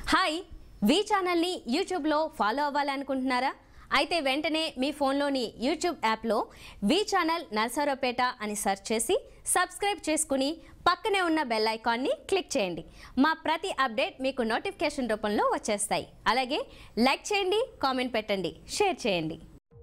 Hi వి ఛానల్ని యూట్యూబ్లో follow అవ్వాలనుకుంటున్నారా అయితే వెంటనే మీ ఫోన్లోని యూట్యూబ్ యాప్లో వి ఛానల్ నర్సరావుపేట అని సెర్చ్ చేసి సబ్స్క్రైబ్ చేసుకుని పక్కనే ఉన్న బెల్ ఐకాన్ని క్లిక్ చేయండి మా ప్రతి అప్డేట్ మీకు నోటిఫికేషన్ రూపంలో వచ్చేస్తాయి అలాగే లైక్ చేయండి కామెంట్ పెట్టండి షేర్ చేయండి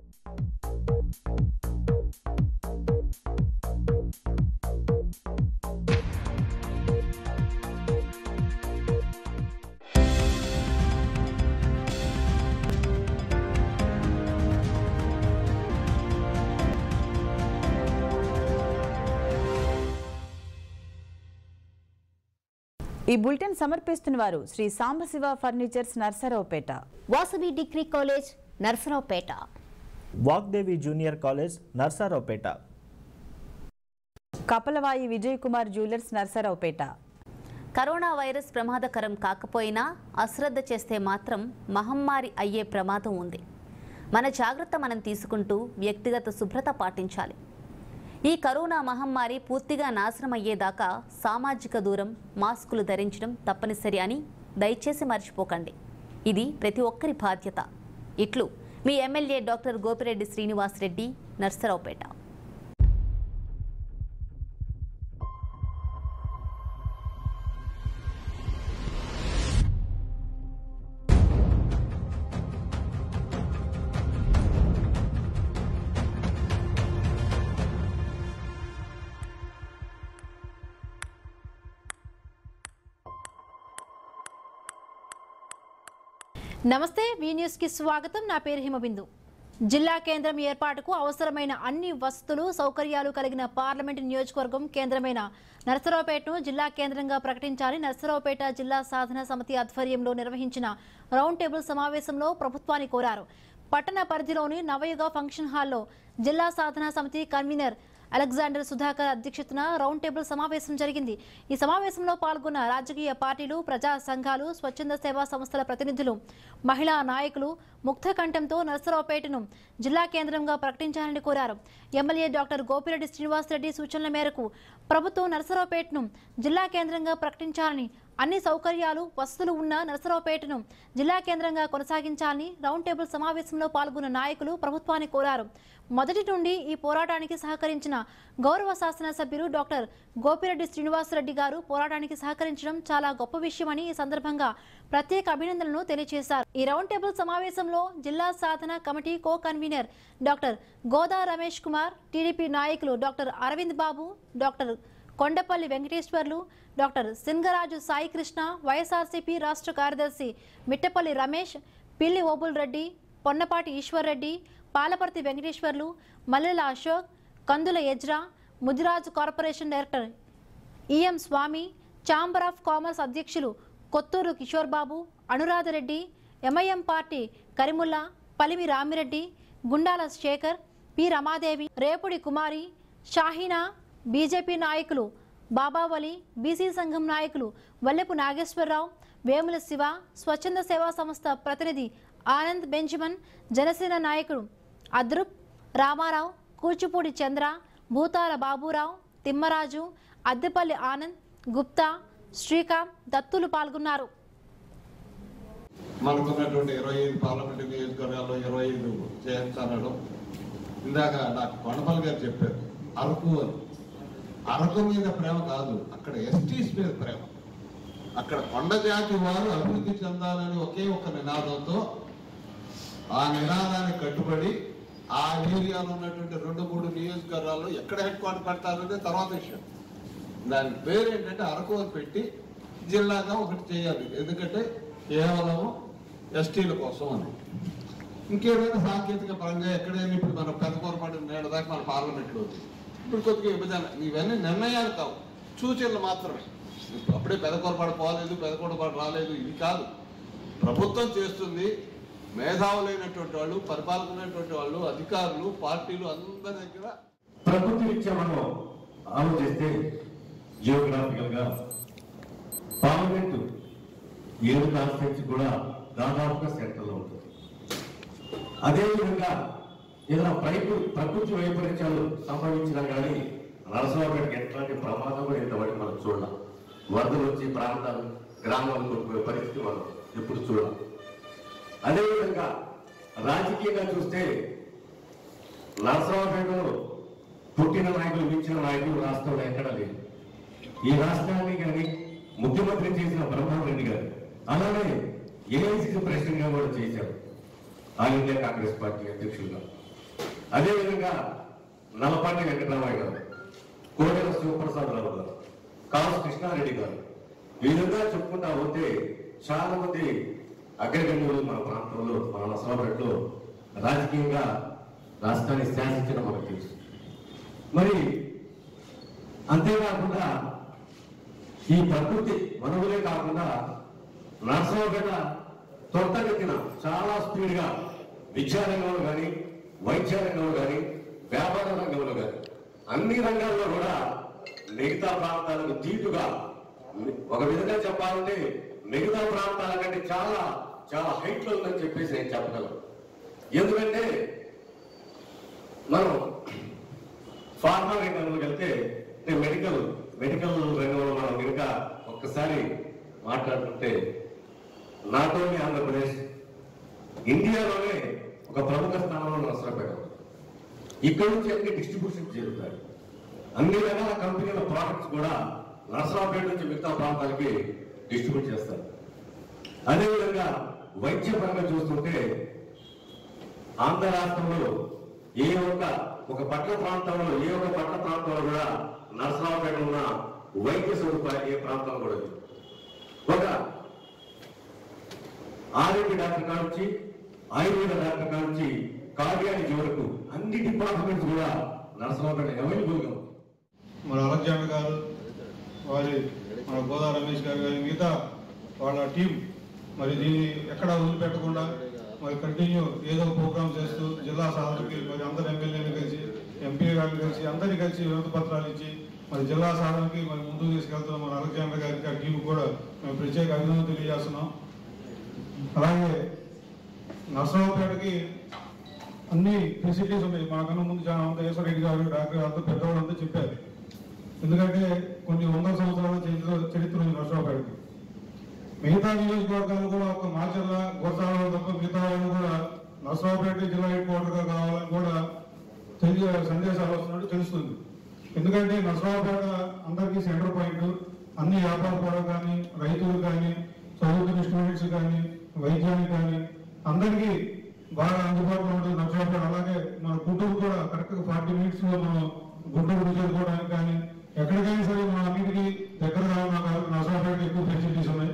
ఈ బులెటిన్ సమర్పిస్తున్న వారు Shri Sambasiva furnitures Narasaraopet Vasavi degree college Narasaraopet Vagdevi junior college Narasaraopet Kapalavai Vijay Kumar jewellers Narasaraopet corona virus ప్రమాదకరం కాకపోయినా అశ్రద్ధ చేస్తే మాత్రం మహమ్మారి అయ్యే ప్రమాదం ఉంది మన జాగ్రత్త మనం తీసుకుంటూ వ్యక్తిగత శుభ్రత పాటించాలి ఈ కరోనా మహమ్మారి పూర్తిగా నాశనం అయ్యేదాకా సామాజిక దూరం మాస్కులు ధరించడం తప్పనిసరి అని దయచేసి మర్చిపోకండి ఇది ప్రతి ఒక్కరి బాధ్యత ఇట్లు మీ ఎమ్మెల్యే డాక్టర్ గోపిరెడ్డి శ్రీనివాసరెడ్డి నర్సరావుపేట నమస్తే వి న్యూస్కి స్వాగతం నా పేరు హిమబిందు జిల్లా కేంద్రం ఏర్పాటుకు అవసరమైన అన్ని వసతులు సౌకర్యాలు కలిగిన పార్లమెంటు నియోజకవర్గం కేంద్రమైన నర్సరావుపేటను జిల్లా కేంద్రంగా ప్రకటించాలని నర్సరావుపేట జిల్లా సాధన సమితి ఆధ్వర్యంలో నిర్వహించిన రౌండ్ టేబుల్ సమావేశంలో ప్రభుత్వాన్ని కోరారు పట్టణ పరిధిలోని నవయుగ ఫంక్షన్ హాల్లో జిల్లా సాధన సమితి కన్వీనర్ అలెగ్జాండర్ సుధాకర్ అధ్యక్షతన రౌండ్ టేబుల్ సమావేశం జరిగింది ఈ సమావేశంలో పాల్గొన్న రాజకీయ పార్టీలు ప్రజా సంఘాలు స్వచ్ఛంద సేవా సంస్థల ప్రతినిధులు మహిళా నాయకులు ముక్త కంఠంతో నర్సరావుపేటను జిల్లా కేంద్రంగా ప్రకటించాలని కోరారు ఎమ్మెల్యే డాక్టర్ గోపిరెడ్డి శ్రీనివాసరెడ్డి సూచనల మేరకు ప్రభుత్వం నర్సరావుపేటను జిల్లా కేంద్రంగా ప్రకటించాలని అన్ని సౌకర్యాలు వసతులు ఉన్న నర్సరావుపేటను జిల్లా కేంద్రంగా కొనసాగించాలని రౌండ్ టేబుల్ సమావేశంలో పాల్గొన్న నాయకులు ప్రభుత్వాన్ని కోరారు మొదటి నుండి ఈ పోరాటానికి సహకరించిన గౌరవ శాసనసభ్యులు డాక్టర్ గోపిరెడ్డి శ్రీనివాసరెడ్డి గారు పోరాటానికి సహకరించడం చాలా గొప్ప విషయమని ఈ సందర్భంగా ప్రత్యేక అభినందనలు తెలియజేశారు ఈ రౌండ్ టేబుల్ సమావేశంలో జిల్లా సాధన committee co convener doctor Goda Ramesh Kumar TDP నాయకులు doctor Arvind Babu doctor Kondapalli Venkateswarlu doctor Singaraju Saikrishna YSRCP రాష్ట్ర కార్యదర్శి Mittapalli Ramesh Pilli Obul Reddy Ponnapati Eswar Reddy Palaparthi Venkateswarlu Mallela Ashok Kandula Yajra Mudiraju corporation director EM Swamy chamber of commerce అధ్యక్షులు Kotturu Kishore Babu Anuradhareddy MIM party Karimulla Palimi Ramireddy Gundala Sekhar P Ramadevi Repudi Kumari Shaheena BJP నాయకులు బాబావలి బీసీ సంఘం నాయకులు వల్లెపు నాగేశ్వరరావు వేముల శివ స్వచ్ఛంద సేవా సంస్థ ప్రతినిధి ఆనంద్ బెంజమన్ జనసేన నాయకుడు అద్రుప్ రామారావు కూచిపూడి చంద్ర భూతాల బాబురావు తిమ్మరాజు అద్దెపల్లి ఆనంద్ గుప్తా శ్రీకాంత్ దత్తులు పాల్గొన్నారు మనకున్నటువంటి ఇరవై ఐదు పార్లమెంటు నియోజకవర్గాల్లో ఇరవై ఐదు చేయించాలడం ఇందాక డాక్టర్ కొండపల్లి గారు చెప్పారు అరకు అని అరకు మీద ప్రేమ కాదు అక్కడ ఎస్టీస్ మీద ప్రేమ అక్కడ కొండ జాతి వారు అభివృద్ధి చెందాలని ఒకే ఒక నినాదంతో ఆ నినాదానికి కట్టుబడి ఆ ఏరియాలో ఉన్నటువంటి రెండు మూడు నియోజకవర్గాల్లో ఎక్కడ హెడ్ క్వార్టర్ పెడతారనేది తర్వాత విషయం దాని పేరు ఏంటంటే అరకు అని పెట్టి జిల్లాగా ఒకటి చేయాలి ఎందుకంటే కేవలం ఎస్టీల కోసం అని ఇంకేదైనా సాంకేతిక పరంగా ఎక్కడైనా ఇప్పుడు మన పెద్ద పొరపాటు నేడు దాకా మన పార్లమెంట్లో ఉంది ఇప్పుడు కొద్దిగా విభజన ఇవన్నీ నిర్ణయాలు కావు సూచనలు మాత్రమే ఇప్పుడు అప్పుడే పెద్ద పొరపాటు పోలేదు పెద్ద పొరపాటు రాలేదు ఇది కాదు ప్రభుత్వం చేస్తుంది మేధావులైనటువంటి వాళ్ళు పరిపాలకులైనటువంటి వాళ్ళు అధికారులు పార్టీలు అందరి దగ్గర ప్రకృతి రీత్యా మనం ఆలోచిస్తే జియోగ్రాఫికల్ గా పార్లమెంట్ ఏడు కాన్స్టిట్యూన్సీ కూడా దాదాపుగా సెంటర్ లో ఉంటుంది అదేవిధంగా ఏదైనా ప్రకృతి ప్రకృతి వైపరీత్యాలు సంభవించినా కానీ నరసరావుపేటకి ఎట్లాంటి ప్రమాదం కూడా ఇంతవరకు మనం చూడాలి వరదలు వచ్చి ప్రాంతాలు గ్రామాలకు కొట్టుకునే పరిస్థితి మనం ఎప్పుడు చూడాలి అదేవిధంగా రాజకీయంగా చూస్తే నరసరావుపేటలో పుట్టిన నాయకులు మించిన నాయకులు రాష్ట్రంలో ఎక్కడా లేదు ఈ రాష్ట్రాన్ని కానీ ముఖ్యమంత్రి చేసిన బ్రహ్మాన్ రెడ్డి గారు అలానే ఏఐసిసి ప్రెసిడెంట్ గా కూడా చేశారు ఆల్ ఇండియా కాంగ్రెస్ పార్టీ అధ్యక్షులుగా అదేవిధంగా నల్లపాటి వెంకటరామయ్య గారు కోడెల శివప్రసాద్ రావు గారు కాసు కృష్ణారెడ్డి గారు ఈ విధంగా చెప్పుకుంటా పోతే చాలా మంది అగ్రగణ్యులు మన ప్రాంతంలో మన నసరాపేటలో రాజకీయంగా రాష్ట్రాన్ని శాసించడం మనకు తెలుసు మరి అంతేకాకుండా ఈ ప్రకృతి వనరులే కాకుండా నరసరావుపేట తొట్టగెత్తిన చాలా స్పీడ్ గా విద్యా రంగంలో కానీ వైద్య రంగంలో కానీ వ్యాపార రంగంలో కానీ అన్ని రంగాల్లో కూడా మిగతా ప్రాంతాలకు దీటుగా ఒక విధంగా చెప్పాలంటే మిగతా ప్రాంతాల కంటే చాలా చాలా హైట్ లో ఉందని చెప్పేసి నేను చెప్పగలను ఎందుకంటే మనం ఫార్మా రంగంలోకి వెళ్తే అంటే మెడికల్ మెడికల్ రంగంలో మనం కనుక ఒక్కసారి మాట్లాడుకుంటే నాట్ ఓన్లీ ఆంధ్రప్రదేశ్ ఇండియాలోనే ఒక ప్రముఖ స్థానంలో నష్టపోయాం ఇక్కడ నుంచి అన్ని డిస్ట్రిబ్యూషన్ జరుగుతాయి అన్ని రకాల కంపెనీల ప్రోడక్ట్స్ కూడా నరసరావుపేట నుంచి మిగతా ప్రాంతాలకి డిస్ట్రిబ్యూట్ చేస్తారు అదేవిధంగా వైద్య పరంగా చూస్తుంటే ఆంధ్ర రాష్ట్రంలో ఏ ఒక్క ఒక పట్టణ ప్రాంతంలో ఏ ఒక్క పట్టణ ప్రాంతంలో కూడా నరసరావుపేట ఉన్న వైద్య సదుపాయం ఏ ప్రాంతంలో కూడా లేదు ఒక ఆరోగ్య డాక్టర్ కానించి ఆయుర్వేద డాక్టర్ కానించి కార్డియాలజీ వరకు అన్ని డిపార్ట్మెంట్స్ కూడా నరసరావుపేట అవైలబుల్ గా ఉంది మన అలెగ్జాండర్ గారు వారి మన గోదా రమేష్ గారు గారి మిగతా వాళ్ళ టీం మరి దీన్ని ఎక్కడ వదిలిపెట్టకుండా మరి కంటిన్యూ ఏదో ప్రోగ్రామ్ చేస్తూ జిల్లా సాధనకి మరి అందరు ఎమ్మెల్యేలు కలిసి ఎంపీ గారిని కలిసి అందరినీ కలిసి వినతి పత్రాలు ఇచ్చి మరి జిల్లా సాధనకి మరి ముందుకు తీసుకెళ్తున్న మన అలెగ్జాండర్ గారికి ఆ టీం కూడా మేము ప్రత్యేక అభినందన తెలియజేస్తున్నాం అలాగే నర్సరావుపేటకి అన్ని ఫెసిలిటీస్ ఉన్నాయి మాకన్నా ముందు చాలా అంత రెడ్డి గారు డాక్టర్ అంతా పెద్దవాళ్ళు అంతా చెప్పారు ఎందుకంటే కొన్ని వందల సంవత్సరాల చరిత్ర చరిత్ర ఉంది నర్సరావుపేటకి మిగతా నియోజకవర్గాలు కూడా ఒక మాచర్ల గోసాల తప్ప మిగతా వాళ్ళు కూడా నర్సరావుపేట జిల్లా హెడ్ క్వార్టర్గా కావాలని కూడా తెలియ సందేశాలు వస్తున్నట్టు తెలుస్తుంది ఎందుకంటే నర్సరావుపేట అందరికీ సెంటర్ పాయింట్ అన్ని వ్యాపార పరులు కానీ రైతులు కానీ చదువుతున్న స్టూడెంట్స్ కానీ వైద్యానికి కానీ అందరికీ బాగా అందుబాటులో ఉంటుంది నర్సరావుపేట అలాగే మన గుంటూరు కూడా కరెక్ట్గా ఫార్టీ మినిట్స్ లో మనం గుంటూరు చేరుకోవడానికి కానీ ఎక్కడికైనా సరే మన అన్నిటికీ దగ్గరగా ఉన్న నర్సరావుపేట ఎక్కువ ఫెసిలిటీస్ ఉన్నాయి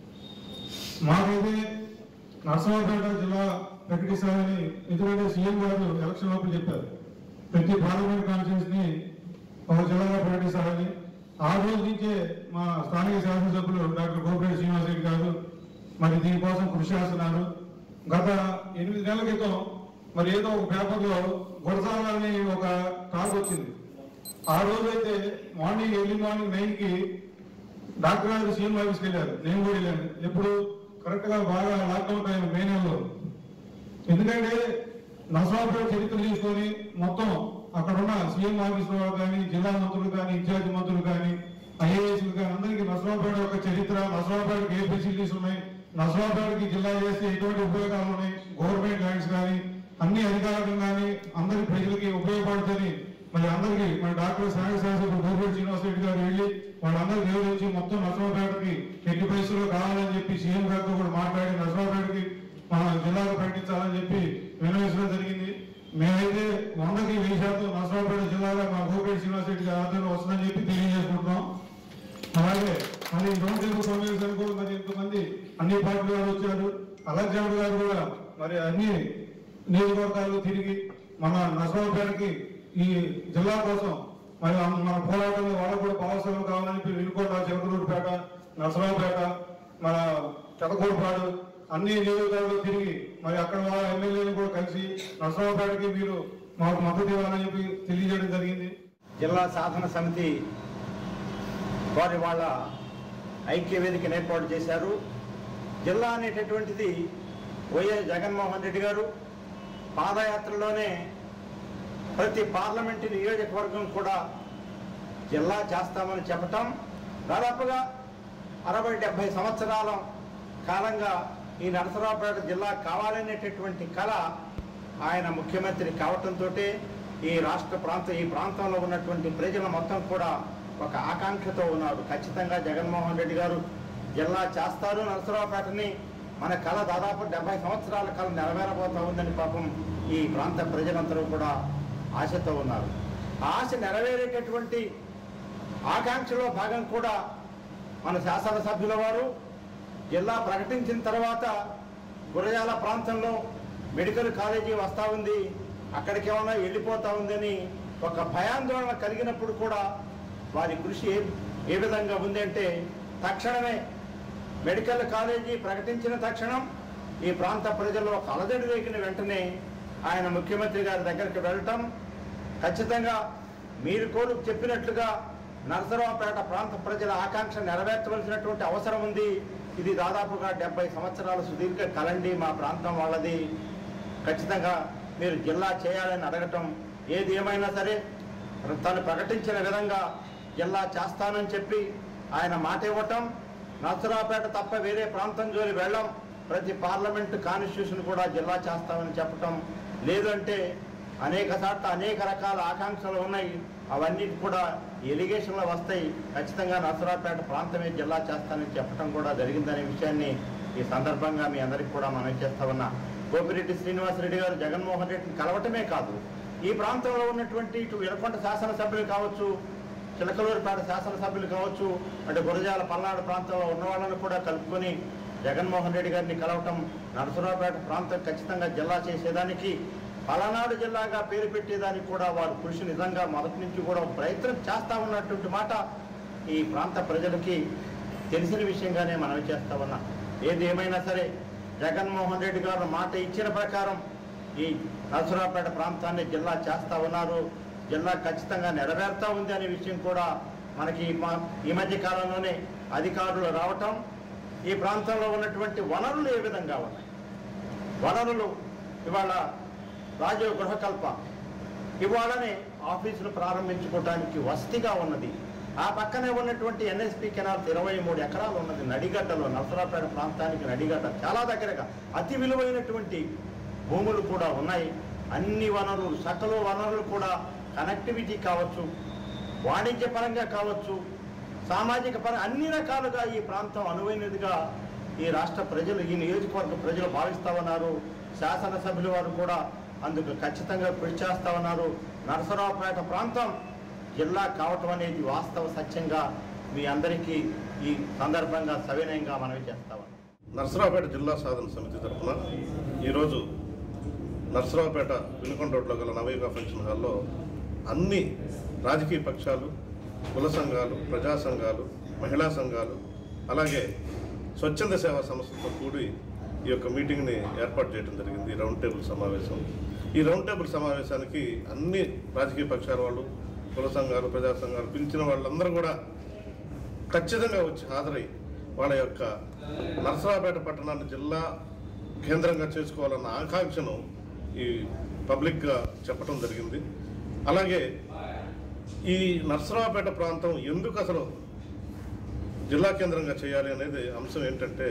మాకైతే నర్సరావుపేట జిల్లా ప్రకటిస్తామని ఎందుకంటే సీఎం గారు ఎలక్షన్ లోపల చెప్పారు ప్రతి పార్లమెంట్ కాన్ఫరెన్స్ ని ఒక జిల్లాగా ప్రకటిస్తారని ఆ రోజు నుంచే మా స్థానిక శాసనసభ్యులు డాక్టర్ కోపిరెడ్డి శ్రీనివాస్ రెడ్డి గారు మరి దీనికోసం కృషి చేస్తున్నారు గత ఎనిమిది నెలల క్రితం మరి ఏదో ఒక పేపర్లో గురసాల అని ఒక టాక్ వచ్చింది ఆ రోజు అయితే మార్నింగ్ ఎర్లీ మార్నింగ్ నైన్ కి డాక్టర్ గారు సీఎం ఆఫీస్కి వెళ్ళారు నేను కూడా వెళ్ళాను ఎప్పుడు కరెక్ట్ గా బాగా లాక్డౌన్ టైం మే నెలలో ఎందుకంటే నర్సరావుపేట చరిత్ర తీసుకొని మొత్తం అక్కడ ఉన్న సీఎం ఆఫీస్ వాళ్ళు కానీ జిల్లా మంత్రులు కానీ ఇన్ఛార్జ్ మంత్రులు కానీ ఐఏఎస్ కానీ అందరికీ నర్సరావుపేట యొక్క చరిత్ర నర్సరావుపేటకి ఏ ఫెసిలిటీస్ ఉన్నాయి నర్సరావుపేటకి జిల్లా చేస్తే ఎటువంటి ఉపయోగాలు ఉన్నాయి గవర్నమెంట్ ల్యాండ్స్ కానీ అన్ని అధికారులు కానీ అందరి ప్రజలకి ఉపయోగపడుతుంది మరి అందరికీ మరి డాక్టర్ సాగర్ శాస్త్రి గోపేటి శ్రీనివాస్ రెడ్డి గారు వెళ్ళి వాళ్ళందరికీ వివరించి మొత్తం నర్సరావుపేటకి ఎట్టి పరిస్థితుల్లో కావాలని చెప్పి సీఎం గారితో కూడా మాట్లాడి నర్సరావుపేటకి మన జిల్లాకు ప్రకటించాలని చెప్పి వినవించడం జరిగింది మేమైతే వందకి వెయ్యి శాతం నర్సరావుపేట జిల్లాగా మా గోపేటి శ్రీనివాస్ రెడ్డి గారి ఆధ్వర్యంలో వస్తుందని చెప్పి తెలియజేసుకుంటున్నాం అలాగే మరి రౌండ్ టేబుల్ సమావేశానికి కూడా మరి ఎంతమంది అన్ని పార్టీల వారు వచ్చారు అలెగ్జాండర్ గారు కూడా మరి అన్ని నియోజకవర్గాలు తిరిగి మన నర్సరావుపేటకి ఈ జిల్లా కోసం మరి మన పోరాటంలో వాళ్ళకు కూడా భాగస్వామ్యం కావాలని చెప్పి వినుకోట చిలకలూరుపేట నర్సరావుపేట మన చెతకూరుపాడు అన్ని నియోజకవర్గాలు తిరిగి మరి అక్కడ వాళ్ళ ఎమ్మెల్యేలు కూడా కలిసి నర్సరావుపేటకి మీరు మాకు మద్దతు ఇవ్వాలని చెప్పి తెలియజేయడం జరిగింది జిల్లా సాధన సమితి వారి వాళ్ళ ఐక్య వేదికను ఏర్పాటు చేశారు జిల్లా అనేటటువంటిది వైఎస్ జగన్మోహన్ రెడ్డి గారు పాదయాత్రలోనే ప్రతి పార్లమెంటు నియోజకవర్గం కూడా జిల్లా చేస్తామని చెప్పటం దాదాపుగా అరవై డెబ్భై సంవత్సరాల కాలంగా ఈ నరసరావుపేట జిల్లా కావాలనేటటువంటి కళ ఆయన ముఖ్యమంత్రి కావటంతో ఈ రాష్ట్ర ప్రాంతం ఈ ప్రాంతంలో ఉన్నటువంటి ప్రజలు మొత్తం కూడా ఒక ఆకాంక్షతో ఉన్నారు ఖచ్చితంగా జగన్మోహన్ రెడ్డి గారు జిల్లా చేస్తారు నరసరావుపేటని మన కళ దాదాపు డెబ్బై సంవత్సరాల కళ నెరవేరబోతా ఉందని పాపం ఈ ప్రాంత ప్రజలందరూ కూడా ఆశతో ఉన్నారు ఆ ఆశ నెరవేరేటటువంటి ఆకాంక్షలో భాగం కూడా మన శాసనసభ్యుల వారు జిల్లా ప్రకటించిన తర్వాత గురజాల ప్రాంతంలో మెడికల్ కాలేజీ వస్తూ ఉంది అక్కడికి ఏమైనా వెళ్ళిపోతా ఉందని ఒక భయాందోళన కలిగినప్పుడు కూడా వారి కృషి ఏ ఏ విధంగా ఉంది అంటే తక్షణమే మెడికల్ కాలేజీ ప్రకటించిన తక్షణం ఈ ప్రాంత ప్రజల్లో ఒక అలజడి రేగిన వెంటనే ఆయన ముఖ్యమంత్రి గారి దగ్గరికి వెళ్ళటం ఖచ్చితంగా మీరు కోరు చెప్పినట్లుగా నరసరావుపేట ప్రాంత ప్రజల ఆకాంక్ష నెరవేర్చవలసినటువంటి అవసరం ఉంది ఇది దాదాపుగా డెబ్బై సంవత్సరాల సుదీర్ఘ కలండి మా ప్రాంతం వాళ్ళది ఖచ్చితంగా మీరు జిల్లా చేయాలని అడగటం ఏది ఏమైనా సరే తను ప్రకటించిన విధంగా జిల్లా చేస్తానని చెప్పి ఆయన మాట ఇవ్వటం నరసరావుపేట తప్ప వేరే ప్రాంతం జోలి వెళ్ళం ప్రతి పార్లమెంటు కాన్స్టిట్యూషన్ కూడా జిల్లా చేస్తామని చెప్పటం లేదంటే అనేక సార్లు అనేక రకాల ఆకాంక్షలు ఉన్నాయి అవన్నీ కూడా ఎలిగేషన్లు వస్తాయి ఖచ్చితంగా నరసరావుపేట ప్రాంతమే జిల్లా చేస్తానని చెప్పడం కూడా జరిగిందనే విషయాన్ని ఈ సందర్భంగా మీ అందరికీ కూడా మనం చేస్తా ఉన్నా గోపిరెడ్డి శ్రీనివాసరెడ్డి గారు జగన్మోహన్ రెడ్డిని కలవటమే కాదు ఈ ప్రాంతంలో ఉన్నటువంటి ఇటు విలకొండ శాసనసభ్యులు కావచ్చు చిలకలూరుపేట శాసనసభ్యులు కావచ్చు అంటే గురజాల పల్నాడు ప్రాంతంలో ఉన్న వాళ్ళని కూడా కలుపుకొని జగన్మోహన్ రెడ్డి గారిని కలవటం నరసరావుపేట ప్రాంతం ఖచ్చితంగా జిల్లా చేసేదానికి పలనాడు జిల్లాగా పేరు పెట్టేదానికి కూడా వారు కృషి నిజంగా మొదటి నుంచి కూడా ప్రయత్నం చేస్తా ఉన్నటువంటి మాట ఈ ప్రాంత ప్రజలకి తెలిసిన విషయంగానే మనం చేస్తా ఉన్నా ఏది ఏమైనా సరే జగన్మోహన్ రెడ్డి గారు మాట ఇచ్చిన ప్రకారం ఈ నరసరావుపేట ప్రాంతాన్ని జిల్లా చేస్తా ఉన్నారు జిల్లా ఖచ్చితంగా నెరవేరుతా ఉంది అనే విషయం కూడా మనకి ఈ మా- ఈ మధ్య కాలంలోనే అధికారులు రావటం ఈ ప్రాంతంలో ఉన్నటువంటి వనరులు ఏ విధంగా ఉన్నాయి వనరులు ఇవాళ రాజీవ్ గృహకల్ప ఇవాళనే ఆఫీసులు ప్రారంభించుకోవడానికి వసతిగా ఉన్నది ఆ పక్కనే ఉన్నటువంటి ఎన్ఎస్పి కెనాల్ ఇరవై మూడు ఎకరాలు ఉన్నది నడిగడ్డలో నరసరావుపేట ప్రాంతానికి నడిగడ్డ చాలా దగ్గరగా అతి విలువైనటువంటి భూములు కూడా ఉన్నాయి అన్ని వనరులు సకల వనరులు కూడా కనెక్టివిటీ కావచ్చు వాణిజ్య పరంగా కావచ్చు సామాజిక పరంగా అన్ని రకాలుగా ఈ ప్రాంతం అనువైనదిగా ఈ రాష్ట్ర ప్రజలు ఈ నియోజకవర్గ ప్రజలు భావిస్తా ఉన్నారు శాసనసభ్యుల వారు కూడా అందుకు ఖచ్చితంగా కృషి చేస్తా ఉన్నారు నరసరావుపేట ప్రాంతం జిల్లా కావటం అనేది వాస్తవ సత్యంగా మీ అందరికీ ఈ సందర్భంగా సవినయంగా మనవి చేస్తా ఉన్నాం నర్సరావుపేట జిల్లా సాధన సమితి తరఫున ఈరోజు నర్సరావుపేట వినుకొండ రోడ్లో గల నవయుగ ఫంక్షన్ హాల్లో అన్ని రాజకీయ పక్షాలు కుల సంఘాలు ప్రజా సంఘాలు మహిళా సంఘాలు అలాగే స్వచ్ఛంద సేవా సంస్థతో కూడి ఈ యొక్క మీటింగ్ని ఏర్పాటు చేయడం జరిగింది ఈ రౌండ్ టేబుల్ సమావేశం ఈ రౌండ్ టేబుల్ సమావేశానికి అన్ని రాజకీయ పక్షాల వాళ్ళు కుల సంఘాలు ప్రజా సంఘాలు పిలిచిన వాళ్ళందరూ కూడా ఖచ్చితంగా వచ్చి హాజరై వాళ్ళ యొక్క నరసరావుపేట పట్టణాన్ని జిల్లా కేంద్రంగా చేసుకోవాలన్న ఆకాంక్షను ఈ పబ్లిక్గా చెప్పడం జరిగింది అలాగే ఈ నరసరావుపేట ప్రాంతం ఎందుకు అసలు జిల్లా కేంద్రంగా చేయాలి అనేది అంశం ఏంటంటే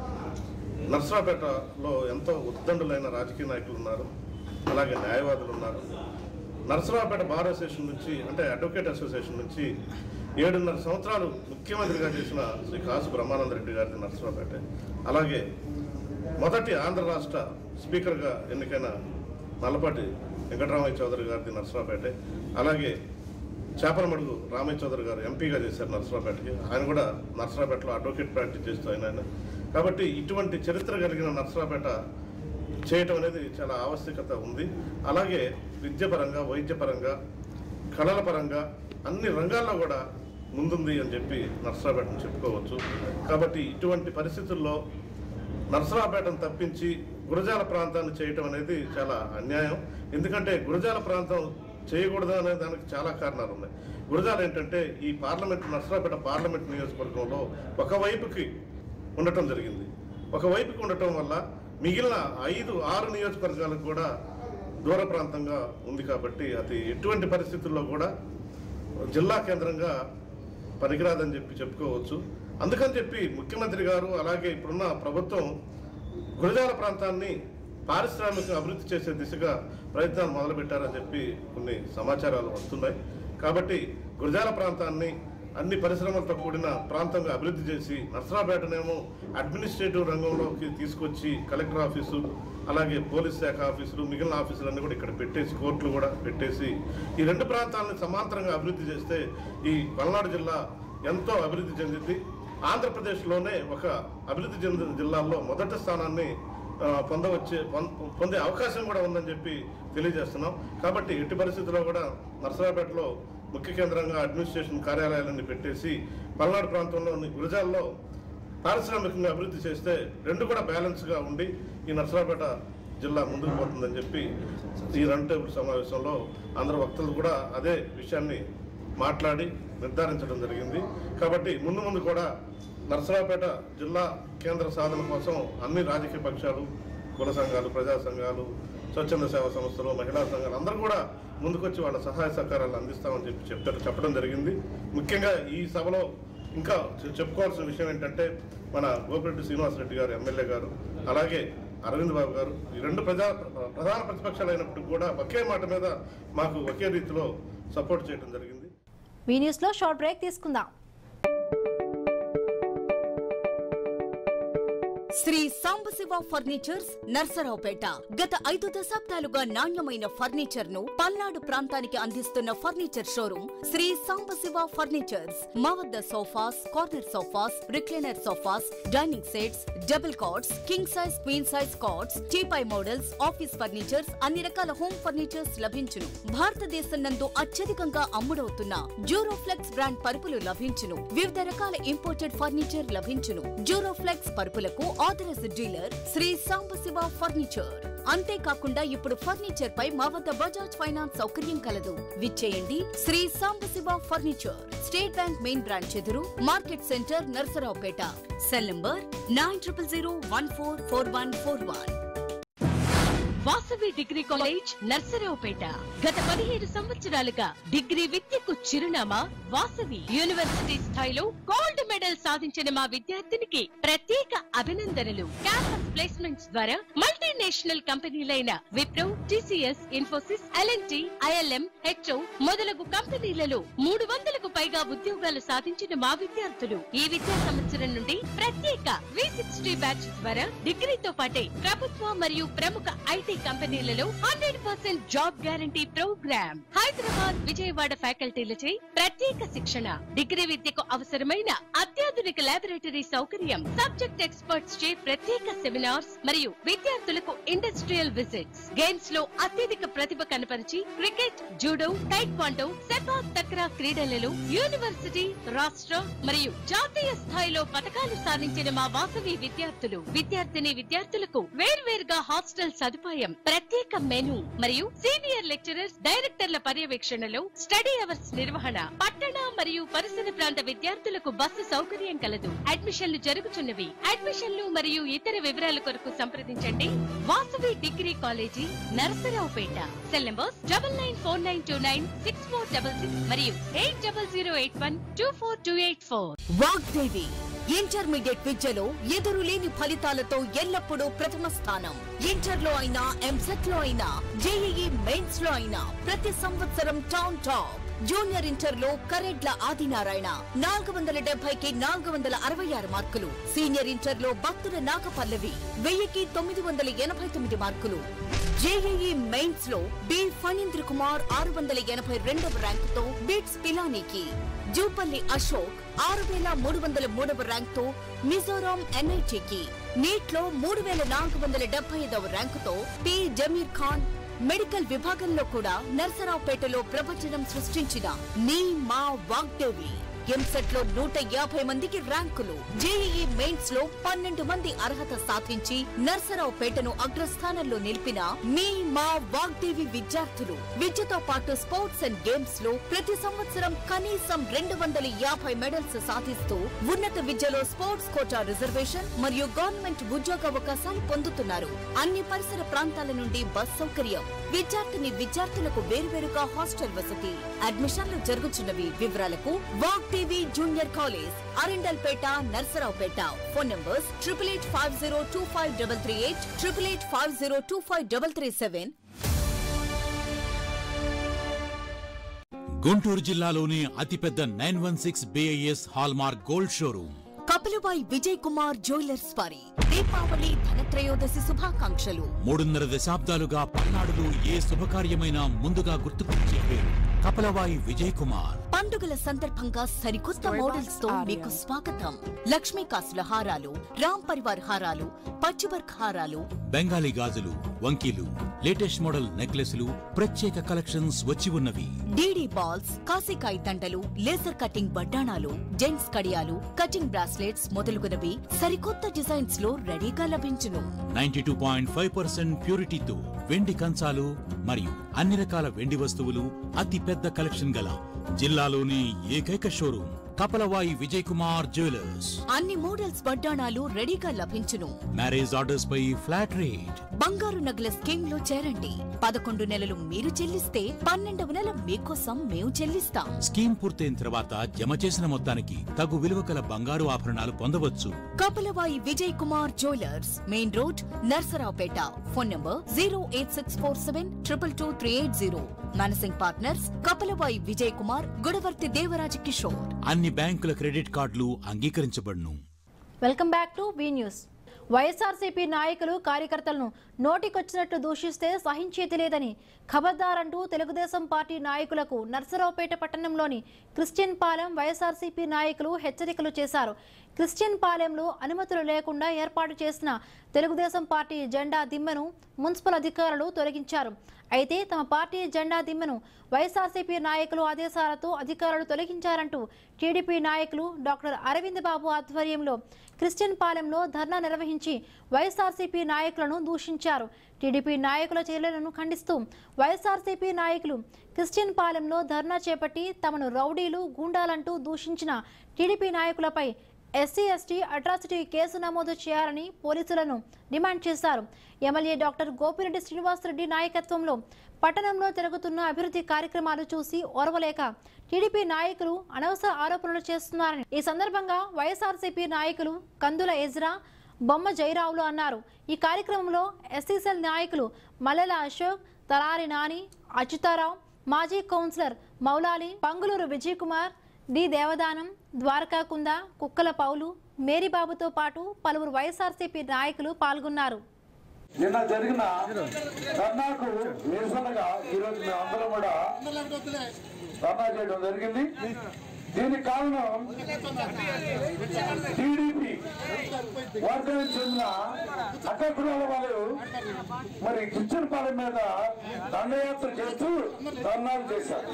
నరసరావుపేటలో ఎంతో ఉద్దండులైన రాజకీయ నాయకులు ఉన్నారు అలాగే న్యాయవాదులు ఉన్నారు నరసరావుపేట బార్ అసోసియేషన్ నుంచి అంటే అడ్వకేట్ అసోసియేషన్ నుంచి ఏడున్నర సంవత్సరాలు ముఖ్యమంత్రిగా చేసిన శ్రీ కాసు బ్రహ్మానంద రెడ్డి గారిది నరసరావుపేట అలాగే మొదటి ఆంధ్ర రాష్ట్ర స్పీకర్గా ఎన్నికైన నల్లపాటి వెంకటరామయ్య చౌదరి గారిది నరసరావుపేట అలాగే చేపలమడుగు రామయ్య చౌదరి గారు ఎంపీగా చేశారు నరసరావుపేటకి ఆయన కూడా నరసరావుపేటలో అడ్వకేట్ ప్రాక్టీస్ చేస్తూ ఆయన ఆయన కాబట్టి ఇటువంటి చరిత్ర కలిగిన నరసరావుపేట చేయటం అనేది చాలా ఆవశ్యకత ఉంది అలాగే విద్యపరంగా వైద్యపరంగా కళల పరంగా అన్ని రంగాల్లో కూడా ముందుంది అని చెప్పి నరసరావుపేటను చెప్పుకోవచ్చు కాబట్టి ఇటువంటి పరిస్థితుల్లో నరసరావుపేటను తప్పించి గురజాల ప్రాంతాన్ని చేయటం అనేది చాలా అన్యాయం ఎందుకంటే గురజాల ప్రాంతం చేయకూడదు అనే దానికి చాలా కారణాలు ఉన్నాయి గురజాల ఏంటంటే ఈ పార్లమెంట్ నరసరావుపేట పార్లమెంట్ నియోజకవర్గంలో ఒకవైపుకి ఉండటం జరిగింది ఒకవైపుకి ఉండటం వల్ల మిగిలిన ఐదు ఆరు నియోజకవర్గాలకు కూడా దూర ప్రాంతంగా ఉంది కాబట్టి అది ఎటువంటి పరిస్థితుల్లో కూడా జిల్లా కేంద్రంగా పనికిరాదని చెప్పి చెప్పుకోవచ్చు అందుకని చెప్పి ముఖ్యమంత్రి గారు అలాగే ఇప్పుడున్న ప్రభుత్వం గురజాల ప్రాంతాన్ని పారిశ్రామిక అభివృద్ధి చేసే దిశగా ప్రయత్నాలు మొదలుపెట్టారని చెప్పి కొన్ని సమాచారాలు వస్తున్నాయి కాబట్టి గురజాల ప్రాంతాన్ని అన్ని పరిశ్రమలతో కూడిన ప్రాంతంగా అభివృద్ధి చేసి నర్సరాపేటనేమో అడ్మినిస్ట్రేటివ్ రంగంలోకి తీసుకొచ్చి కలెక్టర్ ఆఫీసు అలాగే పోలీస్ శాఖ ఆఫీసులు మిగిలిన ఆఫీసులన్నీ కూడా ఇక్కడ పెట్టేసి కోర్టులు కూడా పెట్టేసి ఈ రెండు ప్రాంతాలను సమాంతరంగా అభివృద్ధి చేస్తే ఈ పల్నాడు జిల్లా ఎంతో అభివృద్ధి చెందింది ఆంధ్రప్రదేశ్లోనే ఒక అభివృద్ధి చెందిన జిల్లాల్లో మొదటి స్థానాన్ని ఆ, పొందవచ్చే పొం- పొందే అవకాశం కూడా ఉందని చెప్పి తెలియజేస్తున్నాం కాబట్టి ఎట్టి పరిస్థితుల్లో కూడా నర్సరాపేటలో ముఖ్య కేంద్రంగా అడ్మినిస్ట్రేషన్ కార్యాలయాలన్నీ పెట్టేసి పల్నాడు ప్రాంతంలోని గురజాల్లో పారిశ్రామికంగా అభివృద్ధి చేస్తే రెండు కూడా బ్యాలెన్స్గా ఉండి ఈ నర్సరాపేట జిల్లా ముందుకు పోతుందని చెప్పి ఈ రన్ టేబుల్ సమావేశంలో అందరు వక్తలు కూడా అదే విషయాన్ని మాట్లాడి నిర్ధారించడం జరిగింది కాబట్టి ముందు ముందు కూడా నర్సరావుపేట జిల్లా కేంద్ర సాధన కోసం అన్ని రాజకీయ పక్షాలు కుల సంఘాలు ప్రజా సంఘాలు స్వచ్ఛంద సేవా సంస్థలు మహిళా సంఘాలు అందరూ కూడా ముందుకొచ్చి వాళ్ళ సహాయ సహకారాలు అందిస్తామని చెప్పి చెప్తారు చెప్పడం జరిగింది ముఖ్యంగా ఈ సభలో ఇంకా చె- చెప్పుకోవాల్సిన విషయం ఏంటంటే మన గోపిరెడ్డి శ్రీనివాసరెడ్డి గారు ఎమ్మెల్యే గారు అలాగే అరవింద్ బాబు గారు ఈ రెండు ప్రజా ప్రధాన ప్రతిపక్షాలు అయినప్పటికీ కూడా ఒకే మాట మీద మాకు ఒకే రీతిలో సపోర్ట్ చేయడం జరిగింది వీ న్యూస్లో షార్ట్ బ్రేక్ తీసుకుందాం శ్రీ సాంబశివ ఫర్నిచర్స్ నర్సరావుపేట గత ఐదు దశాబ్దాలుగా నాణ్యమైన ఫర్నిచర్ ను పల్నాడు ప్రాంతానికి అందిస్తున్న furniture showroom Shri Sambasiva furnitures మా వద్ద sofas corner sofas recliner sofas dining sets double cots king size queen size cots teapoy models office furnitures అన్ని రకాల హోమ్ ఫర్నిచర్స్ లభించును భారతదేశం నందు అత్యధికంగా అమ్ముడవుతున్న జూరోఫ్లెక్స్ బ్రాండ్ పరుపులు లభించును వివిధ రకాల ఇంపోర్టెడ్ ఫర్నిచర్ లభించును జూరోఫ్లెక్స్ పరుపులకు authorised dealer Shri Sambasiva furniture అంతేకాకుండా ఇప్పుడు ఫర్నిచర్ పై మా వద్ద బజాజ్ ఫైనాన్స్ సౌకర్యం కలదు విచ్చేయండి Shri Sambasiva furniture State Bank main branch ఎదురు market centre Narasaraopet cell number nine triple zero one four four one four one Vasavi degree college Narasaraopet గత పదిహేడు సంవత్సరాలుగా డిగ్రీ విద్యకు చిరునామా వాసవి యూనివర్సిటీ స్థాయిలో గోల్డ్ మెడల్ సాధించిన మా విద్యార్థినికి ప్రత్యేక అభినందనలు క్యాంపస్ ప్లేస్మెంట్స్ ద్వారా మల్టీనేషనల్ కంపెనీలైన Wipro TCS Infosys LNT ILM HO మొదలగు కంపెనీలలో మూడు వందలకు పైగా ఉద్యోగాలు సాధించిన మా విద్యార్థులు ఈ విద్యా సంవత్సరం నుండి ప్రత్యేక వి సిక్స్టీ బ్యాచ్ ద్వారా డిగ్రీతో పాటే ప్రభుత్వ మరియు ప్రముఖ ఐటీ కంపెనీలలో hundred percent job guarantee program Hyderabad Vijayawada ఫ్యాకల్టీలచే ప్రత్యేక శిక్షణ డిగ్రీ విద్యకు అవసరమైన అత్యాధునిక లాబొరేటరీ సౌకర్యం సబ్జెక్ట్ ఎక్స్పర్ట్స్ చే ప్రత్యేక సెమినార్స్ మరియు విద్యార్థులకు ఇండస్ట్రియల్ విజిట్స్ గేమ్స్ లో అత్యధిక ప్రతిభ కనపరిచి cricket judo taekwondo sepak takraw క్రీడలలో యూనివర్సిటీ రాష్ట్ర మరియు జాతీయ స్థాయిలో పథకాలు సాధించిన మా వాసవి విద్యార్థులు విద్యార్థిని విద్యార్థులకు వేర్వేరుగా హాస్టల్ సదుపాయం ప్రత్యేక మెను మరియు సీనియర్ లెక్చరర్స్ డైరెక్టర్ల పర్యవేక్షణలో స్టడీ అవర్స్ నిర్వహణ పట్టణ మరియు పరిసర ప్రాంత విద్యార్థులకు బస్సు సౌకర్యం కలదు అడ్మిషన్లు జరుగుతున్నవి అడ్మిషన్లు మరియు ఇతర వివరాల కొరకు సంప్రదించండి Vasavi degree college Narasaraopet cell numbers double nine four nine two nine six four double six మరియు eight double zero eight one two four two eight four Vagdevi intermediate విద్యలో ఎదురులేని ఫలితాలతో ఎల్లప్పుడూ ప్రథమ స్థానం ఇంటర్ లో అయినా ఎంసెట్ లో అయినా జేఈఈ మెయిన్స్ లో అయినా ప్రతి సంవత్సరం టౌన్ టాప్ జూనియర్ ఇంటర్ లో కరెడ్ల ఆదినారాయణ నాలుగు వందల డెబ్బైకి నాలుగు వందల అరవై ఆరు మార్కులు సీనియర్ ఇంటర్ లో భక్తుల నాగపల్లవి వెయ్యికి తొమ్మిది వందల ఎనభై తొమ్మిది మార్కులు జేఈఈ మెయిన్స్ లో బి ఫణీంద్ర కుమార్ ఆరు వందల ఎనభై రెండవ ర్యాంకుతో బిట్స్ పిలానీకి జూపల్లి అశోక్ ఆరు వేల మూడు వందల మూడవ ర్యాంకుతో మిజోరాం ఎన్ఐటికి నీట్ లో మూడు వేల నాలుగు వందల డెబ్బై ఐదవ ర్యాంకుతో పి జమీర్ ఖాన్ మెడికల్ విభాగంలో కూడా నర్సరావుపేటలో ప్రపంచనం సృష్టించిన నీ మా వాగ్దేవి ఎంసెట్ లో నూట యాభై మందికి ర్యాంకులు జేఈఈ మెయిన్స్ లో పన్నెండు మంది అర్హత సాధించి నర్సరావుపేటను అగ్రస్థానంలో నిలిపిన మీ మా వాగ్దేవి విద్యార్థులు విద్యతో పాటు స్పోర్ట్స్ అండ్ గేమ్స్ లో ప్రతి సంవత్సరం కనీసం రెండు వందల యాభై మెడల్స్ సాధిస్తూ ఉన్నత విద్యలో స్పోర్ట్స్ కోటా రిజర్వేషన్ మరియు గవర్నమెంట్ ఉద్యోగ అవకాశాలు పొందుతున్నారు అన్ని పరిసర ప్రాంతాల నుండి బస్ సౌకర్యం విద్యార్థిని విద్యార్థులకు వేరువేరుగా హాస్టల్ వసతి అడ్మిషన్లు జరుగుతున్నవి వివరాలకు Vagdevi Vagdevi junior college Arundelpet Narasaraopet phone numbers triple eight five zero two five double three eight triple eight five zero two five double three seven Guntur జిల్లాలోని అతిపెద్ద nine one six BIS hallmark gold showroom Kapalavai Vijay Kumar jewellers వారి దీపావళి ధనత్రయోదశి శుభాకాంక్షలు మూడున్నర దశాబ్దాలుగా పల్నాడులో ఏ శుభకార్యమైనా ముందుగా గుర్తుకొచ్చే పేరు కపలవాయి విజయ్ కుమార్ పండుగల సందర్భంగా సరికొత్త మోడల్స్ తో మీకు స్వాగతం లక్ష్మీ కాసుల హారాలు రామ్ పరివార్ హారాలు పచ్చివర్క్ హారాలు బెంగాలీ గాజులు వంకీలు లేటెస్ట్ మోడల్ నెక్లెస్లు ప్రత్యేక కలెక్షన్స్ వచ్చి ఉన్నవి డీడీ బాల్స్ కాసికాయ దండలు లేజర్ కటింగ్ బడ్డాణాలు జెంట్స్ కడియాలు కటింగ్ బ్రాస్లెట్స్ మొదలుగునవి సరికొత్త డిజైన్స్ లో రెడీగా లభించును ninety two point five percent ప్యూరిటీతో వెండి కంచాలు మరియు అన్ని రకాల వెండి వస్తువులు అతి పెద్ద కలెక్షన్ గల జిల్లాలోని ఏకైక షోరూమ్ కపలవాయి విజయ్ కుమార్ జ్యువెలర్స్ అన్ని మోడల్స్ వడ్డాణాలు రెడీగా లభించును మ్యారేజ్ ఆర్డర్స్ పై ఫ్లాట్ రేట్ బంగారు నగల స్కీమ్ లో చేరండి పదకొండు నెలలు మీరు చెల్లిస్తే పన్నెండవ నెల మీకోసం మేము చెల్లిస్తాం స్కీమ్ పూర్తయిన తర్వాత జమ చేసిన మొత్తానికి తగు విలువ కల బంగారు ఆభరణాలు పొందవచ్చు Kapalavai Vijay Kumar jewellers main road Narasaraopet phone number zero eight six four seven triple two three eight zero managing partners Kapalavai Vijay Kumar Gudavarthi Devaraj Kishore అన్ని బ్యాంకుల క్రెడిట్ కార్డులు అంగీకరించబడును welcome back to V news YSRCP నాయకులు కార్యకర్తలను నోటికొచ్చినట్లు దూషిస్తే సహించేది లేదని ఖబర్దార్ అంటూ తెలుగుదేశం పార్టీ నాయకులకు నర్సరావుపేట పట్టణంలోని క్రిస్టియన్ పాలెం వైఎస్ఆర్సీపీ నాయకులు హెచ్చరికలు చేశారు క్రిస్టియన్ పాలెంలో అనుమతులు లేకుండా ఏర్పాటు చేసిన తెలుగుదేశం పార్టీ జెండా దిమ్మెను మున్సిపల్ అధికారులు తొలగించారు అయితే తమ పార్టీ జెండా దిమ్మెను వైఎస్ఆర్సీపీ నాయకులు ఆదేశాలతో అధికారులు తొలగించారంటూ టీడీపీ నాయకులు డాక్టర్ అరవింద్ బాబు ఆధ్వర్యంలో క్రిస్టియన్ పాలెంలో ధర్నా నిర్వహించి వైఎస్ఆర్సీపీ నాయకులను దూషించారు టీడీపీ నాయకుల చర్యలను ఖండిస్తూ వైఎస్ఆర్సీపీ నాయకులు క్రిస్టియన్ పాలెంలో ధర్నా చేపట్టి తమను రౌడీలు గూండాలంటూ దూషించిన టీడీపీ నాయకులపై ఎస్సీ ఎస్టీ అట్రాసిటీ కేసు నమోదు చేయాలని పోలీసులను డిమాండ్ చేశారు ఎమ్మెల్యే డాక్టర్ గోపిరెడ్డి శ్రీనివాసరెడ్డి నాయకత్వంలో పట్టణంలో జరుగుతున్న అభివృద్ధి కార్యక్రమాలు చూసి ఓర్వలేక టీడీపీ నాయకులు అనవసర ఆరోపణలు చేస్తున్నారని ఈ సందర్భంగా వైఎస్ఆర్సీపీ నాయకులు కందుల ఎజ్రా బొమ్మ జయరావులు అన్నారు ఈ కార్యక్రమంలో ఎస్సీసెల్ నాయకులు మల్లెల అశోక్ తలారి నాని అచ్యుతారావు మాజీ కౌన్సిలర్ మౌలాలి పంగులూరు విజయ్ కుమార్ డి దేవదానం ద్వారకా కుంద కుక్కల పౌలు మేరీబాబుతో పాటు పలువురు వైఎస్ఆర్సీపీ నాయకులు పాల్గొన్నారు నిన్న జరిగిన ధర్నాకు నిరసనగా ఈరోజు మేము అందరం కూడా ధర్నా చేయడం జరిగింది దీనికి కారణం టీడీపీ వర్గానికి చెందిన అక్క కులాల వాళ్ళు మరి కిచెన్ పాలెం మీద దండయాత్ర చేస్తూ ధర్నాలు చేశారు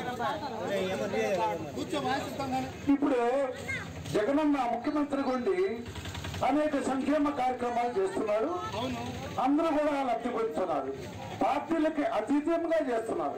ఇప్పుడు జగనన్న ముఖ్యమంత్రి ఉండి అనేక సంక్షేమ కార్యక్రమాలు చేస్తున్నారు అందరూ కూడా లబ్ధి పొందుతున్నారు పార్టీలకి అతీతంగా చేస్తున్నారు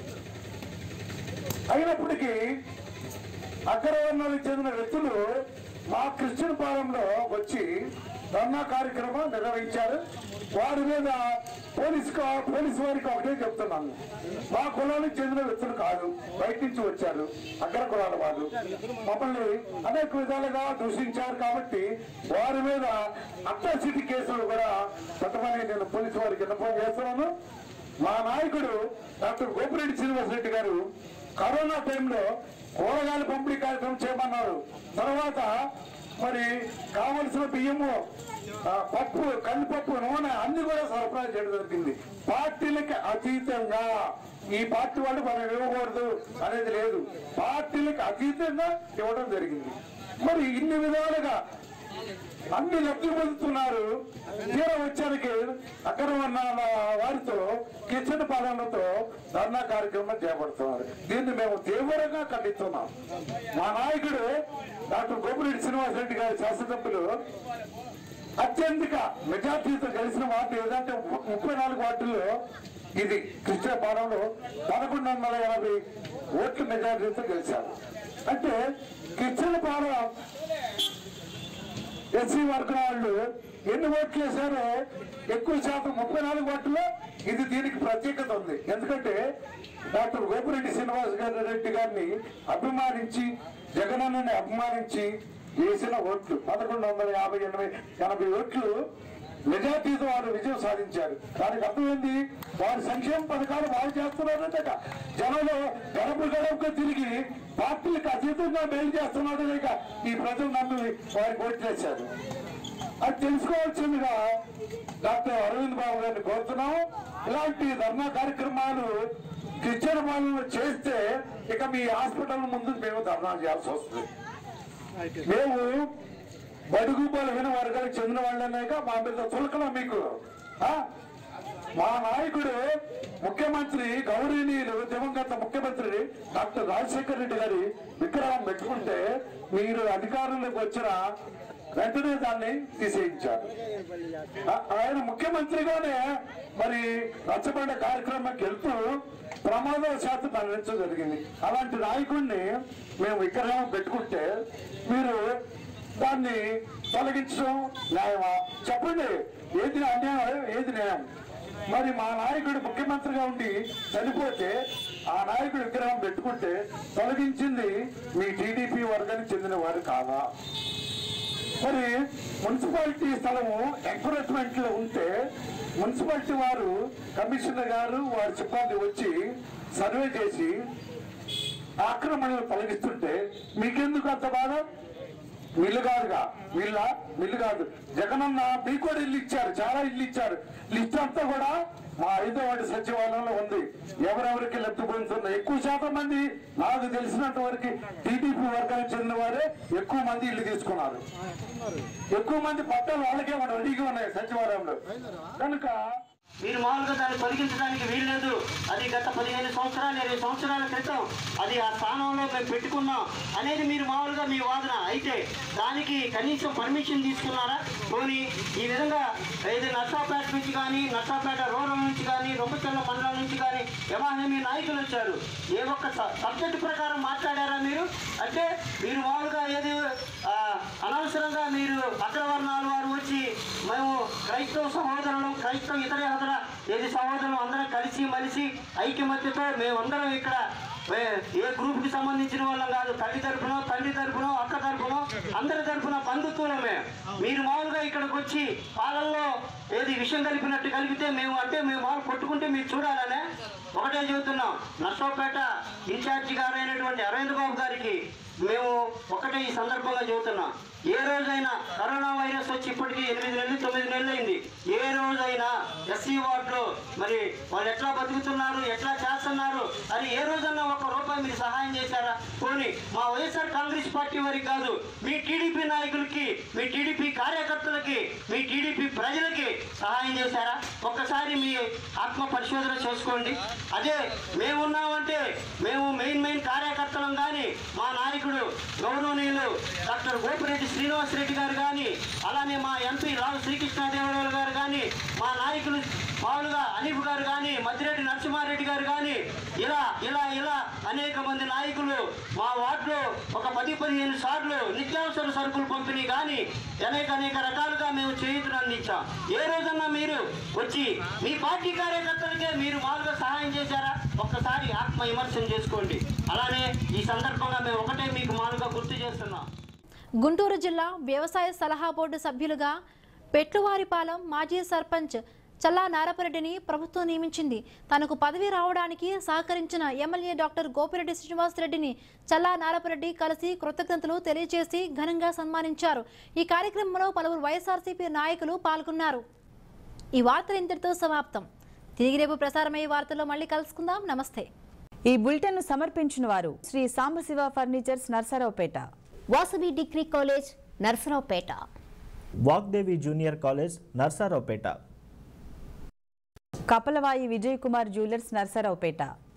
అయినప్పటికీ అగ్రవర్ణాలకు చెందిన వ్యక్తులు మా క్రిస్టియన్ పాలెంలో వచ్చి ధర్నా కార్యక్రమం నిర్వహించారు వారి మీద పోలీసు కా- పోలీసు వారికి ఒకటే చెప్తున్నాను మా కులానికి చెందిన వ్యక్తులు కాదు బయట నుంచి వచ్చారు అగ్ర కులాల వాళ్ళు మమ్మల్ని అనేక విధాలుగా దూషించారు కాబట్టి వారి మీద అట్రాసిటీ కేసులు కూడా పెట్టమని నేను పోలీసు వారికి విన్నపం చేస్తున్నాను మా నాయకుడు డాక్టర్ గోపిరెడ్డి శ్రీనివాసరెడ్డి గారు కరోనా టైంలో కూరగాయల పంపిణీ కార్యక్రమం చేయమన్నారు తర్వాత మరి కావలసిన బియ్యము ఆ, పప్పు కందిపప్పు నూనె అన్ని కూడా సరఫరా చేయడం జరిగింది పార్టీలకి అతీతంగా ఈ పార్టీ వాళ్ళు మనం ఇవ్వకూడదు అనేది లేదు పార్టీలకు అతీతంగా ఇవ్వడం జరిగింది మరి ఇన్ని విధాలుగా అన్ని లబ్ధి పొందుతున్నారు తీరా వచ్చానికి అక్కడ ఉన్న వారితో కిచెన్ పాలనతో ధర్నా కార్యక్రమం చేపడుతున్నారు దీన్ని మేము తీవ్రంగా ఖండిస్తున్నాం మా నాయకుడు డాక్టర్ గోపిరెడ్డి శ్రీనివాసరెడ్డి గారి శాసనసభ్యులు అత్యధిక మెజార్టీతో గెలిచిన వార్డు ఏదంటే ము- ముప్పై నాలుగు వార్డుల్లో ఇది కృష్ణపాలెంలో పదకొండు వందల యాభై ఓట్ల మెజార్టీతో గెలిచారు అంటే కృష్ణపాలెం ఎస్సీ వర్గం వాళ్ళు ఎన్ని ఓట్లు వేశారో ఎక్కువ శాతం ముప్పై నాలుగు ఓట్లలో ఇది దీనికి ప్రత్యేకత ఉంది ఎందుకంటే డాక్టర్ గోపిరెడ్డి శ్రీనివాస్ గారి రెడ్డి గారిని అభిమానించి జగనన్నని అభిమానించి వేసిన ఓట్లు పదకొండు వందల యాభై ఎనభై ఎనభై ఓట్లు మెజార్టీతో వారు విజయం సాధించారు దానికి అర్థం ఏంది వారి సంక్షేమ పథకాలు వాళ్ళు చేస్తున్నారంటే జనంలో గడప గడపగా తిరిగి పార్టీలకు అతీతంగా మేలు చేస్తున్నాడు లేక ఈ ప్రజలు నమ్మి వారికి ఓట్లు వేశారు అది తెలుసుకోవాల్సిందిగా డాక్టర్ అరవింద్ బాబు గారిని కోరుతున్నాము ఇలాంటి ధర్నా కార్యక్రమాలు క్రిస్టియన్ పాలనలో చేస్తే ఇక మీ హాస్పిటల్ ముందు మేము ధర్నా చేయాల్సి వస్తుంది మేము బడుగు బలహీన వర్గాలకు చెందిన వాళ్ళనేక మా మీద చులకల మీకు ఆ? మా నాయకుడు ముఖ్యమంత్రి గౌరవనీయులు దివంగత ముఖ్యమంత్రి డాక్టర్ రాజశేఖర రెడ్డి గారి విగ్రహం పెట్టుకుంటే మీరు అధికారంలోకి వచ్చిన వెంటనే దాన్ని తీసేయించారు ఆ- ఆయన ముఖ్యమంత్రిగానే మరి రచ్చబండ కార్యక్రమానికి వెళ్తూ ప్రమాదవశాత్తు మరణించడం జరిగింది అలాంటి నాయకుడిని మేము విగ్రహం పెట్టుకుంటే మీరు దాన్ని తొలగించడం న్యాయమా చెప్పండి ఏది అన్యాయం ఏది న్యాయం మరి మా నాయకుడు ముఖ్యమంత్రిగా ఉండి చనిపోతే ఆ నాయకుడు విగ్రహం పెట్టుకుంటే తొలగించింది మీ టీడీపీ వర్గానికి చెందిన వారు కాదా మరి మున్సిపాలిటీ స్థలము ఎంకరేజ్మెంట్ లో ఉంటే మున్సిపాలిటీ వారు కమిషనర్ గారు వారి సిబ్బంది వచ్చి సర్వే చేసి ఆక్రమణలు తొలగిస్తుంటే మీకెందుకు అంత బాధ మిల్లు కాదుగా మిల్ల మిల్లు కాదు జగనన్న మీకు కూడా ఇల్లు ఇచ్చారు చాలా ఇల్లు ఇచ్చారు లిస్ట్ అంతా కూడా మా ఐదో వాటి సచివాలయంలో ఉంది ఎవరెవరికి లబ్ధి పొందుతున్నారు ఎక్కువ శాతం మంది నాకు తెలిసినంత వరకు టీడీపీ వర్గానికి చెందిన వారే ఎక్కువ మంది ఇల్లు తీసుకున్నారు ఎక్కువ మంది పట్టాలు వాళ్ళకే మన రెడీగా ఉన్నాయి సచివాలయంలో కనుక మీరు మామూలుగా దాన్ని తొలగించడానికి వీల్లేదు అది గత పదిహేను సంవత్సరాలు ఇరవై సంవత్సరాల క్రితం అది ఆ స్థానంలో మేము పెట్టుకున్నాం అనేది మీరు మామూలుగా మీ వాదన అయితే దానికి కనీసం పర్మిషన్ తీసుకున్నారా పోనీ ఈ విధంగా ఇది నర్సాపేట నుంచి కానీ నర్సాపేట రూరల్ నుంచి కానీ రొంపచెల్ల మండలం నుంచి కానీ యమాహేమి నాయకులు వచ్చారు ఏ ఒక్క స- సబ్జెక్ట్ ప్రకారం మాట్లాడారా మీరు అంటే మీరు మామూలుగా ఏది ఆ, అనవసరంగా మీరు అగ్రవర్ణాల వారు వచ్చి మేము క్రైస్తవ సహోదరులు క్రైస్తవ ఇతర ఇతర ఏది సహోదరులు అందరం కలిసి మలిసి ఐక్యమత్యతో మేమందరం ఇక్కడ ఏ- ఏ గ్రూప్ కి సంబంధించిన వాళ్ళం కాదు తల్లి తరపునో తండ్రి తరపునో అక్క తరపునో అందరి తరపున బంధుత్వమే మీరు మామూలుగా ఇక్కడికి వచ్చి పాలల్లో ఏది విషయం కలిపినట్టు కలిపితే మేము అంటే మేము మామూలు కొట్టుకుంటే మీరు చూడాలనే ఒకటే చెబుతున్నాం నర్సోపేట ఇన్ఛార్జి గారైనటువంటి అరవింద్ బాబు గారికి మేము ఒకటే ఈ సందర్భంగా చెబుతున్నాం ఏ రోజైనా కరోనా వైరస్ వచ్చి ఇప్పటికీ ఎనిమిది నెలలు తొమ్మిది నెలలు అయింది ఏ రోజైనా ఎస్సీ వార్డులో మరి వాళ్ళు ఎట్లా బతుకుతున్నారు ఎట్లా చేస్తున్నారు అని ఏ రోజన్నా ఒక రూపాయి మీరు సహాయం చేశారా పోనీ మా వైఎస్ఆర్ కాంగ్రెస్ పార్టీ వారికి కాదు మీ టీడీపీ నాయకులకి మీ టీడీపీ కార్యకర్తలకి మీ టీడీపీ ప్రజలకి సహాయం చేశారా ఒక్కసారి మీ ఆత్మ పరిశోధన చేసుకోండి అదే మేమున్నామంటే మేము మెయిన్ మెయిన్ కార్యకర్తలం కానీ మా నాయకుడు గౌరవనీయులు డాక్టర్ గోపిరెడ్డి శ్రీనివాస్ రెడ్డి గారు కానీ అలానే మా ఎంపీ రావు శ్రీకృష్ణదేవరాయలు గారు కానీ మా నాయకులు మామూలుగా అనీఫ్ గారు కానీ మద్దిరెడ్డి నరసింహారెడ్డి గారు కానీ ఇలా ఇలా ఇలా అనేక మంది నాయకులు మా వార్డులో ఒక పది పదిహేను సార్లు నిత్యావసర సరుకులు పంపిణీ కానీ అనేక అనేక రకాలుగా మేము చేయుతులు అందించాం ఏ రోజన్నా మీరు వచ్చి మీ పార్టీ కార్యకర్తలకే మీరు మామూలుగా సహాయం చేశారా ఒక్కసారి ఆత్మ విమర్శనం చేసుకోండి అలానే ఈ సందర్భంగా మేము ఒకటే మీకు మామూలుగా గుర్తు చేస్తున్నాం గుంటూరు జిల్లా వ్యవసాయ సలహా బోర్డు సభ్యులుగా పెట్లువారిపాలెం మాజీ సర్పంచ్ చల్లా నారపరెడ్డిని ప్రభుత్వం నియమించింది తనకు పదవి రావడానికి సహకరించిన ఎమ్మెల్యే డాక్టర్ గోపిరెడ్డి శ్రీనివాసరెడ్డిని చల్లా నారపరెడ్డి కలిసి కృతజ్ఞతలు తెలియజేసి ఘనంగా సన్మానించారు ఈ కార్యక్రమంలో పలువురు వైఎస్ఆర్సీపీ నాయకులు పాల్గొన్నారు ఈ వార్తలు ఇంతటితో సమాప్తం తిరిగి రేపు ప్రసారమయ్యే వార్తల్లో మళ్ళీ కలుసుకుందాం నమస్తే ఈ బులెటిన్ను సమర్పించిన వారు Shri Sambasiva furnitures Narasaraopet Vasavi degree college Narasaraopet Vagdevi junior college Narasaraopet Kapalavai Vijay Kumar jewellers Narasaraopet